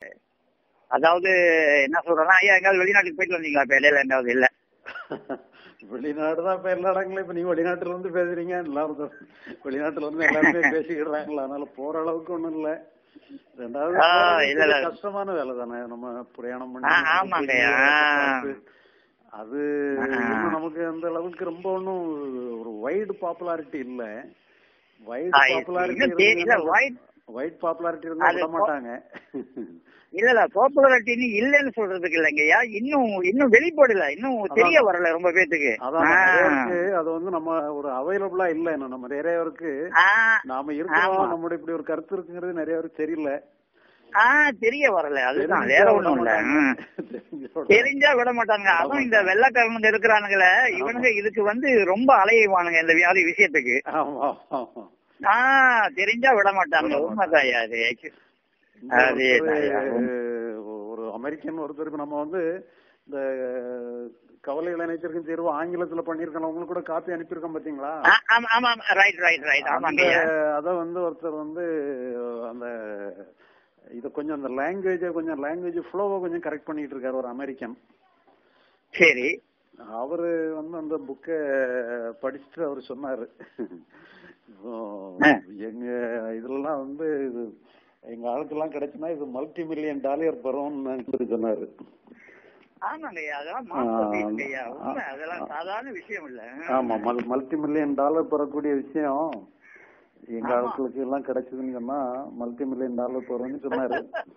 அதாவது என்ன சொல்றேன்னா ஐயா எங்காவது வெளிநாட்டுக்கு போயிட்டு வந்தீங்களா இப்ப இடையில எங்காவது இல்ல வெளிநாடு தான் இப்ப எல்லா இடங்களும் இப்ப நீங்க வெளிநாட்டுல இருந்து பேசுறீங்க எல்லாரும் தான் வெளிநாட்டுல இருந்து எல்லாருமே பேசிக்கிடுறாங்களா அதனால போற அளவுக்கு ஒண்ணும் இல்ல ரெண்டாவது ஆ, போறது இல்ல, இல்ல. கஷ்டமான வேலை தானே நம்ம பிரயாணம் ஆ, ஆமாங்க. ஆ. அது ஆ. இன்னும் நமக்கு அந்த அளவுக்கு ரொம்ப ஒன்றும் ஒரு வைடு பாப்புலாரிட்டி இல்ல வைடு ஆ, பாப்புலாரிட்டி இன்னும் தெரியல white- வைட் பாப்புலாரிட்டி இருந்தா அது விட போ- மாட்டாங்க இல்ல இல்ல பாப்புலாரிட்டின்னு இல்லைன்னு சொல்றதுக்கு இல்லைங்கய்யா இன்னும் இன்னும் வெளிப்படல இன்னும் தெரிய வரல ரொம்ப பேத்துக்கு அதான் நிறைய பேருக்கு அது வந்து நம்ம ஒரு அவைலபிளா இல்ல இன்னும் நம்ம நிறைய பேருக்கு ஆ, நாம இருக்கிறோம் ஆமா. நம்மளுடைய இப்படி ஒரு கருத்து இருக்குங்கிறது நிறைய பேருக்கு தெரியல ஆ, தெரிய வரல அதுதான் தெரிஞ்சா வேற விட ஒண்ணும் இல்ல மாட்டாங்க. ம். தெரிஞ்சா விட தெரிஞ்சா விட மாட்டாங்க அதுவும் இந்த வெள்ளக்காரனுங்க இருக்கிறானுங்களே இவனுங்க இதுக்கு வந்து ரொம்ப அலையுவானுங்க இந்த வியாதி விஷயத்துக்கு ஆமா ஆமா ஆ தெரிஞ்சா விட மாட்டாங்க உண்மைதாயா அது இந்த அதே ஒருத்தரு, ஒரு அமெரிக்கன் ஒருத்தர் இப்ப நம்ம வந்து இந்த கவலைகளை நினைச்சிருக்கும் தேர்வு ஆங்கிலத்துல பண்ணிருக்கோம் உங்களுக்கு கூட காப்பி அனுப்பியிருக்கோம் பாத்தீங்களா ஆ, ஆமா ஆமா ரைட் ரைட் ரைட் ஆமாங்க அந்த- அத வந்து ஒருத்தர் வந்து அந்த இத கொஞ்சம் அந்த லாங்குவேஜ கொஞ்சம் லாங்குவேஜ் ஃப்ளோவை கொஞ்சம் கரெக்ட் பண்ணிட்டு இருக்காரு ஒரு அமெரிக்கன் சரி அவரு வந்து அந்த புக்க படிச்சுட்டு அவர் சொன்னாரு இப்போ ஆ. எங்க இதுலலாம் வந்து இது எங்க ஆளுக்கெல்லாம் கிடைச்சுன்னா இது மல்டி மில்லியன் டாலர் பெறும்னு சொல்லி சொன்னாரு ஆமாங்கய்யா அதெல்லாம் ஆ, மாற்றீங்கய்யா ஆ, உண்மை அதெல்லாம் சாதாரண விஷயம் இல்ல ஆமா மல்டி மில்லியன் டாலர் பெறக்கூடிய விஷயம் எங்க ஆமா. ஆட்களுக்கு எல்லாம் கிடைச்சதுன்னு சொன்னா மல்டி மில்லியன் டாலர் பெறும்னு சொன்னாரு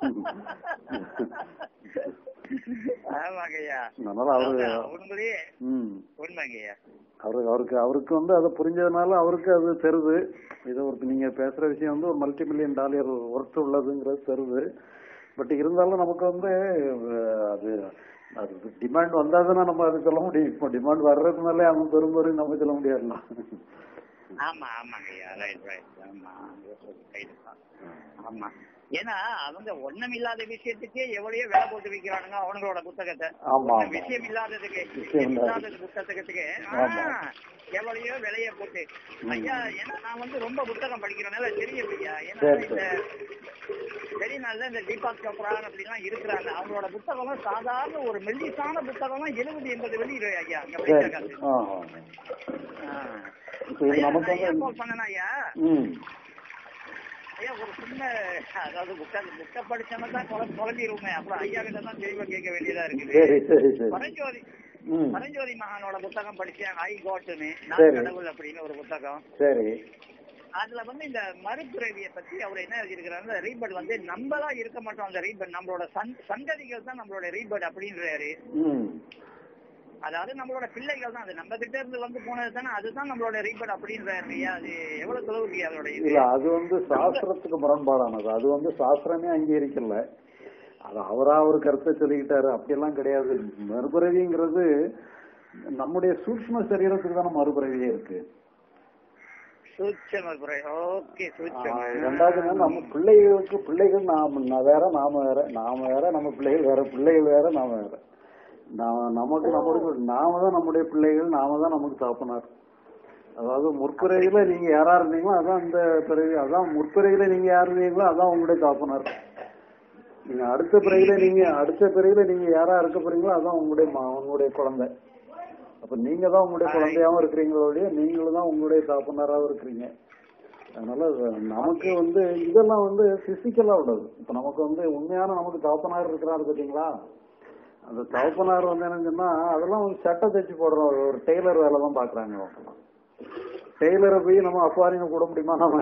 ஆமாங்கய்யா அதனால அவரு அதாவது அவங்களே ம் உண்மைங்கய்யா அவரு அவருக்கு அவருக்கு வந்து அதை புரிஞ்சதுனால அவருக்கு அது தருது இது ஒரு நீங்க பேசுற விஷயம் வந்து ஒரு மல்டி மில்லியன் டாலர் ஒர்த் உள்ளதுங்கிறது தருது பட் இருந்தாலும் நமக்கு வந்து அஹ், அது அது டிமாண்ட் வந்தாதானே நம்ம அது சொல்ல முடியும் இப்போ டிமாண்ட் வர்றதுனால அவன் பெரும்பெரும் நம்ம சொல்ல முடியாதுல்ல ஆமா ஆமாங்கய்யா ரைட் ரைட் ஆமா ரைட் தான் ஆமா ஏன்னா அவங்க ஒண்ணும் இல்லாத விஷயத்துக்கே எவ்வளவோ விலை போட்டு விக்கிறானுங்க அவங்களோட புத்தகத்தை ஆமா, ஒண்ணும் ஆமா. விஷயம் இல்லாததுக்கு விஷயம் விஷயம் இல்லாத- இல்லாதது புத்தகத்துக்கு ஆமா. எவ்வளையோ விலைய போட்டு ஐயா ஏன்னா நான் வந்து ரொம்ப புத்தகம் படிக்கிறனால தெரியும் ஐயா ஏன்னா சரி, இந்த வெளிநாட்டுல இந்த தீபாக் சோப்ரா அப்படிலாம் இருக்கிறாங்க அவங்களோட புத்தகம் சாதாரண ஒரு மெல்லிசான புத்தகம் எழுபது எண்பது வெளியிடு ஐயா இங்க சரி படிச்ச காசு. ஆ ஆ. இப்போ இது ஐயா, நமக்கு நான் ஏன் வந்து call பண்ணேன்னா ஐயா ம் ஐயா ஒரு சின்ன அதாவது புக்க புக்க படிச்சோம்னா தான் குழம்பு குழம்பிடுவோமே அப்புறம் ஐயா கிட்ட தான் தெளிவா கேட்க வேண்டியதா இருக்குது சரி சரி சரி பரஞ்சோதி ம் பரஞ்சோதி மகானோட புத்தகம் படிச்சேன் ஐ கோட்டுன்னு சரி. நான் கடவுள் அப்படின்னு ஒரு புத்தகம் சரி அதுல வந்து இந்த மறுபிறவியை பத்தி அவர் என்ன எழுதியிருக்கிறாரு ரீபர்ட் வந்து நம்மளா இருக்க மாட்டோம் அந்த ரீபர்ட் நம்மளோட சந் சந்ததிகள் தான் நம்மளோட ரீபர்ட் அப்படின்றாரு ம் அதாவது நம்மளோட பிள்ளைகள் தான் அது நம்ம கிட்ட இருந்து வந்து போனது தானே அதுதான் நம்மளோட ரீபர்ட் அப்படின்றாரு ஐயா அது எவ்வளவு தொலைவுக்கு அதோட இது இல்ல அது வந்து சாஸ்திரத்துக்கு முரண்பாடானது அது வந்து சாஸ்திரமே அங்கீகரிக்கல அது அவரா ஒரு கருத்தை சொல்லிக்கிட்டாரு அப்படியெல்லாம் கிடையாது மறுபிறவிங்கிறது நம்முடைய சூக்ஷ்ம சரீரத்துக்கு தானே மறுபிறவியே இருக்கு சூட்சம ஓகே சூட்சம ஆஹ் ரெண்டாவது என்னன்னா, நம்ம பிள்ளைகளுக்கு பிள்ளைகள் நாம நான் வேற நாம வேற நாம வேற நம்ம பிள்ளைகள் வேற பிள்ளைகள் வேற நாம வேற நாம நமக்கு நம்மளுக்கு நாம தான் நம்முடைய பிள்ளைகள் நாம தான் நமக்கு தகப்பனார் அதாவது முற்பிறவியில நீங்க யாரா இருந்தீங்களோ அதான் இந்த பிறவி அதான் முற்பிறவியில நீங்க யார் இருந்தீங்களோ அதான் உங்களுடைய தகப்பனார் நீங்க அடுத்த பிறவியில நீங்க அடுத்த பிறவியில நீங்க யாரா இருக்க போறீங்களோ அதான் உங்களுடைய மா- உங்களுடைய குழந்தை அப்ப நீங்க தான் உங்களுடைய குழந்தையாவும் இருக்கிறீங்களோடய நீங்களும் தான் உங்களுடைய தகப்பனாராவும் இருக்கிறீங்க அதனால அது நமக்கு வந்து இதெல்லாம் வந்து பிசிக்கலா உள்ளது இப்ப நமக்கு வந்து உண்மையான நமக்கு தகப்பனார் இருக்கிறாரு பாத்தீங்களா அந்த தகப்பனார் வந்து என்னன்னு சொன்னா அதெல்லாம் வந்து சட்டை தைச்சு போடுற ஒரு ஒரு டெய்லர் வேலை தான் பாக்குறாங்க அவங்கெல்லாம் டெய்லரை போய் நம்ம அப்பாரிங்க கூட முடியுமா நம்ம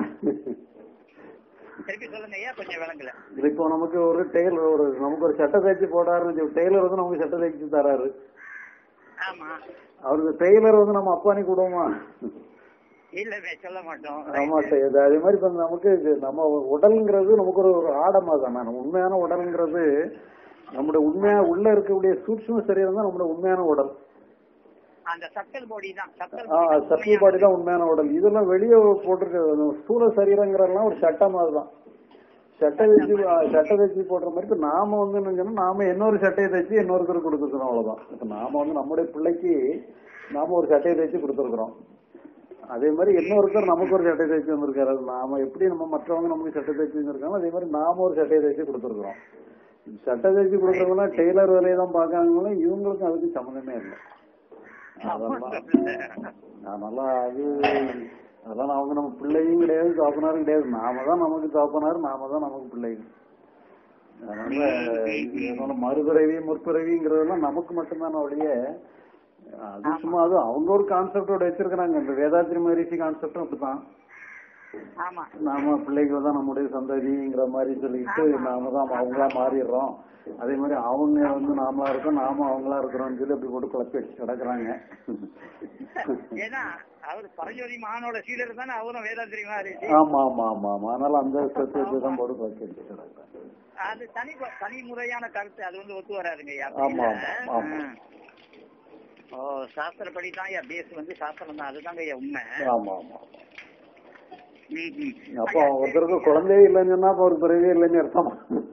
திருப்பி சொல்லுங்க ஐயா கொஞ்சம் விளங்கல இது இப்போ நமக்கு ஒரு டெய்லர் ஒரு நமக்கு ஒரு சட்டை தைச்சு போடாருன்னு டெய்லர் வந்து நமக்கு சட்டை தைச்சு தராரு ஆமா அவருக்கு டெய்லர் வந்து நம்ம அப்பானி கூடுவோமா இல்லவே சொல்ல மாட்டோம் ஆமா செய்யுது அதே மாதிரி இப்ப நமக்கு இது நம்ம உடல்ங்கிறது நமக்கு ஒரு ஒரு ஆடமா தானே நம்ம உண்மையான உடல்ங்கிறது நம்முடைய உண்மையா உள்ள இருக்கக்கூடிய சூட்சும சரீரம் தான் நம்முடைய உண்மையான உடல் அந்த சக்கல் பாடி தான் சக்கல் ஆஹ் சத்திய பாடி தான் உண்மையான உடல் இதெல்லாம் வெளியே போட்டிருக்க ஸ்தூல சரீரங்கிறதெல்லாம் ஒரு சட்டம் மாதிரிதான் சட்டை வச்சு சட்டை தைச்சு போடுற மாதிரி இப்ப நாம வந்து என்ன சொன்னா, நாம இன்னொரு சட்டையை தைச்சு இன்னொருத்தருக்கு கொடுத்துருக்கோம் அவ்வளவுதான் இப்ப நாம வந்து நம்முடைய பிள்ளைக்கு நாம ஒரு சட்டையை தைச்சு கொடுத்துருக்குறோம் அதே மாதிரி இன்னொருத்தர் நமக்கு ஒரு சட்டை தைச்சு வந்திருக்காரு அது நாம எப்படி நம்ம மற்றவங்க நமக்கு சட்டை தைச்சு வந்திருக்காங்க அதே மாதிரி நாம ஒரு சட்டையை தைச்சு கொடுத்துருக்குறோம் சட்டை தைச்சு கொடுக்கறவங்க டெய்லர் வேலையை தான் பாக்காங்களோ இவங்களுக்கும் அதுக்கு சம்மந்தமே இல்லை அதெல்லாம் அதனால அது அதெல்லாம் அவங்க நம்ம பிள்ளையும் கிடையாது தாப்பனாரும் கிடையாது நாம தான் நமக்கு தாப்பனார் நாம தான் நமக்கு பிள்ளைகள் அதனால இது அதனால மறுபிறவி முற்பிறவிங்கிறதெல்லாம் நமக்கு மட்டும்தானே ஒழிய அது சும்மா அது அவங்க ஒரு கான்செப்டோட வச்சிருக்கிறாங்க இந்த வேதாத்திரி மகரிஷி கான்செப்டும் அப்படிதான் ஆமா நாம பிள்ளைகள் தான் நம்முடைய சந்ததிங்கிற மாதிரி சொல்லிட்டு நாம தான் அவங்களா மாறிடுறோம் அதே மாதிரி அவங்க வந்து நாமளா இருக்கோம் நாம அவங்களா இருக்கிறோம்னு சொல்லி அப்படி போட்டு குழப்பி வச்சு கிடக்குறாங்க ஏன்னா அவர் பரஞ்சோதி மகானோட சீடர் தானே அவரும் வேதாந்திரி மகரிஷி ஆமா ஆமா ஆமா ஆமா அதனால அந்த சத்தியத்தை தான் போட்டு குழப்பி வச்சு கிடக்குறாங்க அது தனி தனி முறையான கருத்து அது வந்து ஒத்து வராதுங்க ஐயா ஆமா, அப்படி இல்ல. ஆமா, ஆமா. ம். ஓ சாஸ்திரப்படி தான் ஐயா பேஸ் வந்து சாஸ்திரம் தான் அதுதாங்க ஐயா உண்மை ஆமா ஆமா ம், ம். அப்போ ஐயா, ஒருத்தருக்கு குழந்தையே இல்லைன்னு சொன்னா அப்ப ஒரு பிறவியே இல்லைன்னு அர்த்தம்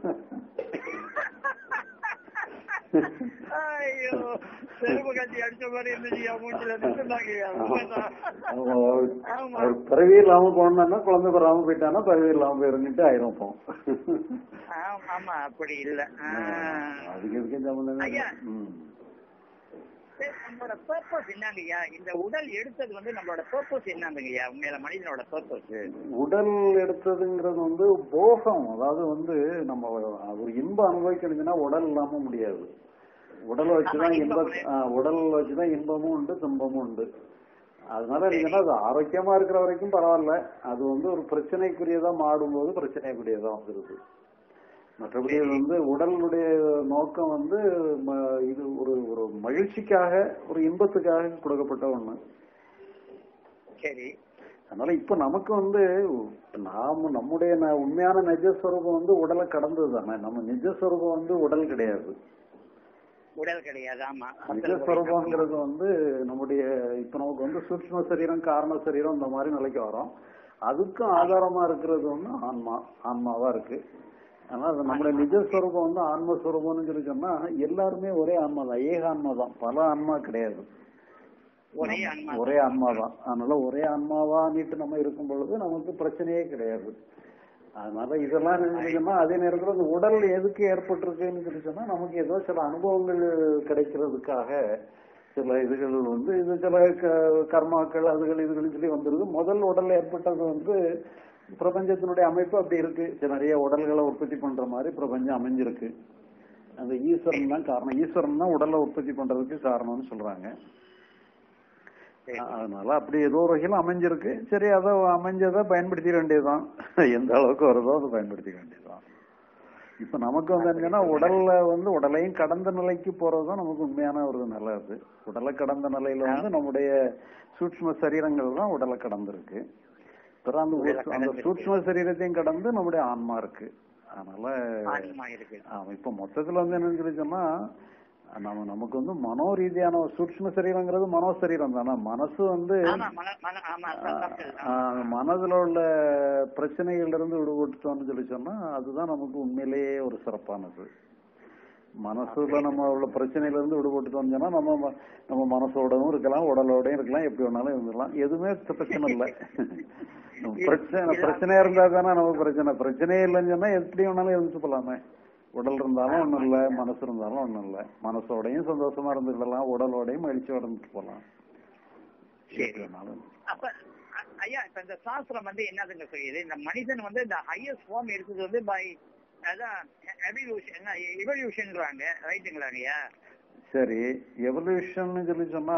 ஐயோ செருப்பு கட்டி அடிச்ச மாதிரி இருந்துச்சு ஐயா மூஞ்சில நின்றுட்டாங்க ஐயா உண்மைதான். ஆமா, அவர் ஆமா. அவர் பிறவி இல்லாம போனா குழந்தை பெறாம போயிட்டானா பிறவி இல்லாம போயிருந்துட்டு ஆயிரும் இப்போ ஆமா, ஆமா அப்படி இல்ல ஆ. அதுக்கு எதுக்கும் சம்பந்தமே இல்லை. ஐயா. ம். சரி, நம்மளோட பர்பஸ் என்னங்கய்யா இந்த உடல் எடுத்தது வந்து நம்மளோட பர்பஸ் என்னங்கய்யா உண்மையில மனிதனோட பர்பஸ் உடல் எடுத்ததுங்கிறது வந்து போகம் அதாவது வந்து நம்ம ஒரு இன்பம் அனுபவிக்கணும்னா உடல் இல்லாம முடியாது உடலை வச்சுதான் ஆமா, இன்ப இன்பம் ஆ, உடல் வச்சுதான் இன்பமும் உண்டு துன்பமும் உண்டு அதனால நீங்கன்னா அது ஆரோக்கியமா இருக்கிற வரைக்கும் பரவாயில்ல அது வந்து ஒரு பிரச்சனைக்குரியதா மாறும்போது பிரச்சனைக்குரியதா வந்துருது மற்றபடி இது வந்து உடலுடைய நோக்கம் வந்து ம- இது ஒரு ஒரு மகிழ்ச்சிக்காக ஒரு இன்பத்துக்காக கொடுக்கப்பட்ட ஒண்ணு சரி அதனால இப்ப நமக்கு வந்து நாம நம்முடைய ந- உண்மையான நிஜஸ்வரூபம் வந்து உடலை கடந்தது தானே நம்ம நிஜஸ்வரூபம் வந்து உடல் கிடையாது உடல் கிடையாது ஆமா நிஜஸ்வரூபங்கிறது வந்து நம்முடைய இப்ப நமக்கு வந்து சூக்ஷ்ம சரீரம் காரண சரீரம் இந்த மாதிரி நிலைக்கு வரோம் அதுக்கும் ஆதாரமா இருக்கிறது வந்து ஆன்மா ஆன்மாவா இருக்கு ஆனா அது நம்முடைய நிஜஸ்வரூபம் வந்து ஆன்மஸ்வரூபம்னு சொல்லி சொன்னா எல்லாருமே ஒரே ஆன்மா தான் ஏக ஆன்மா தான் பல ஆன்மா கிடையாது ஒரே ஆன்மா ஒரே ஆன்மா தான் அதனால ஒரே ஆன்மாவான்னுட்டு நம்ம இருக்கும் பொழுது நமக்கு பிரச்சனையே கிடையாது அதனால இதெல்லாம் நினைச்சோம்னா அதே நேரத்துல இந்த உடல் எதுக்கு ஏற்பட்டிருக்குன்னு சொல்லி சொன்னா நமக்கு ஏதோ சில அனுபவங்கள் கிடைக்கிறதுக்காக சில இதுகள் வந்து இது சில க- கர்மாக்கள் அதுகள் இதுகள் சொல்லி வந்துருது முதல் உடல் ஏற்பட்டது வந்து பிரபஞ்சத்தினுடைய அமைப்பு அப்படி இருக்கு சில நிறைய உடல்களை உற்பத்தி பண்ற மாதிரி பிரபஞ்சம் அமைஞ்சிருக்கு அந்த ஈஸ்வரன் தான் காரணம் ஈஸ்வரன் தான் உடலை உற்பத்தி பண்றதுக்கு காரணம்னு சொல்றாங்க சரி. அதனால அப்படி ஏதோ ஒரு வகையில அமைஞ்சிருக்கு சரி அதை அமைஞ்சதை பயன்படுத்திக்க வேண்டியதுதான் எந்த அளவுக்கு வருதோ அதை பயன்படுத்திக்க வேண்டியதுதான் இப்ப நமக்கு வந்து என்னன்னா உடல்ல வந்து உடலையும் கடந்த நிலைக்கு போறதுதான் நமக்கு உண்மையான ஒரு நல்லது உடலை கடந்த நிலையில வந்து நம்முடைய சூட்சும சரீரங்கள் தான் உடலை கடந்திருக்கு பிறகு அந்த உடலை அந்த கடந்திருக்கு. சூட்சும சரீரத்தையும் கடந்து நம்முடைய ஆன்மா இருக்கு அதனால ஆன்மா இருக்கு ஆமா, இப்ப மொத்தத்துல வந்து என்னன்னு சொல்லி சொன்னா நம்ம நமக்கு வந்து மனோ ரீதியான ஒரு சூட்சும சரீரங்கிறது மனோ சரீரம் தானே மனசு வந்து ஆமா மன மன ஆமா தப்பு. ஆ, மனதுல உள்ள பிரச்சனைகள்ல இருந்து விடுபட்டுட்டோம்னு சொல்லி சொன்னா அதுதான் நமக்கு உண்மையிலேயே ஒரு சிறப்பானது மனசுல நம்ம உள்ள பிரச்சனையில இருந்து விடுபட்டுட்டோம்னு சொன்னா நம்ம ம- நம்ம மனசோடவும் இருக்கலாம் உடலோடயும் இருக்கலாம் எப்படி வேணாலும் இருந்துடலாம் எதுவுமே பிரச்சனை இல்லை நம்ம பிரச்சனை பிரச்சனையா இருந்தா தானே நமக்கு பிரச்சனை பிரச்சனையே இல்லைன்னு சொன்னா எப்படி வேணாலும் இருந்துட்டு போலாமே உடல் இருந்தாலும் ஒண்ணும் இல்ல மனசு இருந்தாலும் ஒண்ணும் இல்ல மனசோடையும் சந்தோஷமா இருந்துக்கலாம் உடலோடையும் மகிழ்ச்சியோட இருந்துட்டு போலாம் சரி. எப்படி வேணாலும் அப்ப அ- ஐயா இப்ப இந்த சாஸ்திரம் வந்து என்னதுங்க சொல்லுது இந்த மனிதன் வந்து இந்த ஹையஸ்ட் ஃபார்ம் எடுத்தது வந்து பை அதான் எவல்யூஷன் இவல்யூஷன்றாங்க ரைட்டுங்களாங்க ஐயா சரி எவல்யூஷன் சொல்லி சொன்னா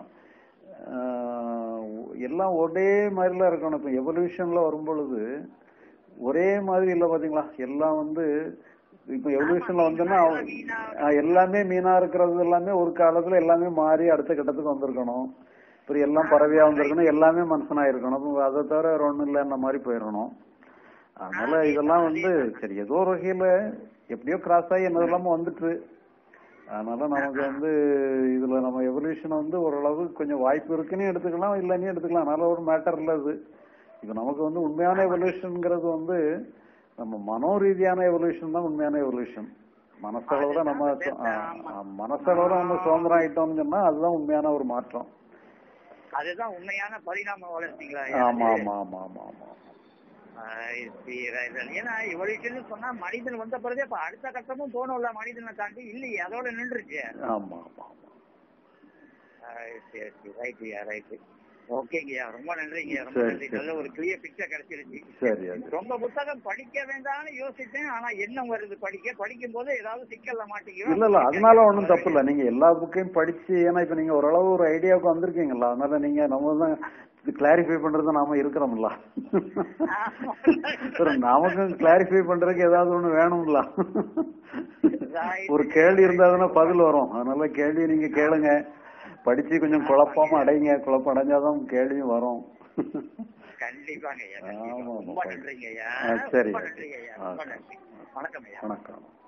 ஆஹ், எல்லாம் ஒரே மாதிரிலாம் இருக்கணும் இப்ப எவல்யூஷன்ல வரும் பொழுது ஒரே மாதிரி இல்ல பாத்தீங்களா எல்லாம் வந்து இப்ப எவல்யூஷன்ல வந்தோம்னா ஆஹ், எல்லாமே மீனா இருக்கிறது எல்லாமே ஒரு காலத்துல எல்லாமே மாறி அடுத்த கட்டத்துக்கு வந்திருக்கணும் அப்புறம் எல்லாம் பறவையா வந்திருக்கணும் எல்லாமே மனுஷனா இருக்கணும் அப்ப அதை தவிர வேற ஒண்ணும் இல்லைன்ற மாதிரி போயிடணும் அதனால இதெல்லாம் வந்து சரி ஏதோ ஒரு வகையில எப்படியோ கிராஸ் ஆகி என்னதெல்லாம வந்துட்டு அதனால நமக்கு வந்து இதுல நம்ம எவல்யூஷன் வந்து ஓரளவு கொஞ்சம் வாய்ப்பு இருக்குன்னு எடுத்துக்கலாம் இல்லைன்னு எடுத்துக்கலாம் அதனால ஒரு மேட்டர் இல்ல அது இப்ப நமக்கு வந்து உண்மையான எவல்யூஷன்ங்கிறது வந்து நம்ம மனோ ரீதியான எவல்யூஷன் தான் உண்மையான எவல்யூஷன் மனசளவுல நம்ம சு- ஆ, ஆ, மனசளவுல நம்ம சுதந்திரம் ஆயிட்டோம்னு சொன்னா அதுதான் உண்மையான ஒரு மாற்றம் அதுதான் உண்மையான பரிணாம வளர்ச்சிங்களா ஆமா ஆமா ஆமா ஆமா ஆமா I see, right, right. ஏன்னா இவளுக்குன்னு சொன்னா மனிதன் வந்த பிறகு இப்ப அடுத்த கட்டமும் தோணும்ல மனிதனை தாண்டி இல்லையே அதோட நின்றுச்சு ஆமா ஆமா ஆமா ரைட்யா ரைட் ஓகேங்கய்யா ரொம்ப நன்றிங்க ரொம்ப சரி, நன்றி சரி. நல்ல ஒரு கிளியர் பிக்சர் கிடைச்சிருச்சு சரி அது ரொம்ப புத்தகம் படிக்க வேண்டாம்னு யோசிச்சேன் ஆனா என்ன வருது படிக்க படிக்கும் போது ஏதாவது சிக்கல்ல மாட்டிக்கிறோம் இல்ல இல்ல அதனால ஒண்ணும் தப்பு இல்ல நீங்க எல்லா புக்கையும் படிச்சு ஏன்னா இப்ப நீங்க ஓரளவு ஒரு ஐடியாவுக்கு வந்திருக்கீங்களா அதனால நீங்க நம்ம தான் கிளாரிஃபை பண்றது நாம இருக்கிறோம்ல சரி, நமக்கும் கிளாரிஃபை பண்றதுக்கு ஏதாவது ஒண்ணு வேணும்ல Right. ஒரு கேள்வி இருந்தாதானே பதில் வரும் அதனால கேள்வி நீங்க கேளுங்க படிச்சு கொஞ்சம் குழப்பமா அடைங்க குழப்பம் அடைஞ்சாதான் கேள்வியும் வரும் கண்டிப்பாங்க ஐயா ஆமா, கண்டிப்பா. ஆமா. ரொம்ப நன்றிங்க ஐயா ஆ, சரி. ரொம்ப நன்றிங்க ஐயா ரொம்ப ஆ. நன்றி வணக்கம் ஐயா வணக்கம்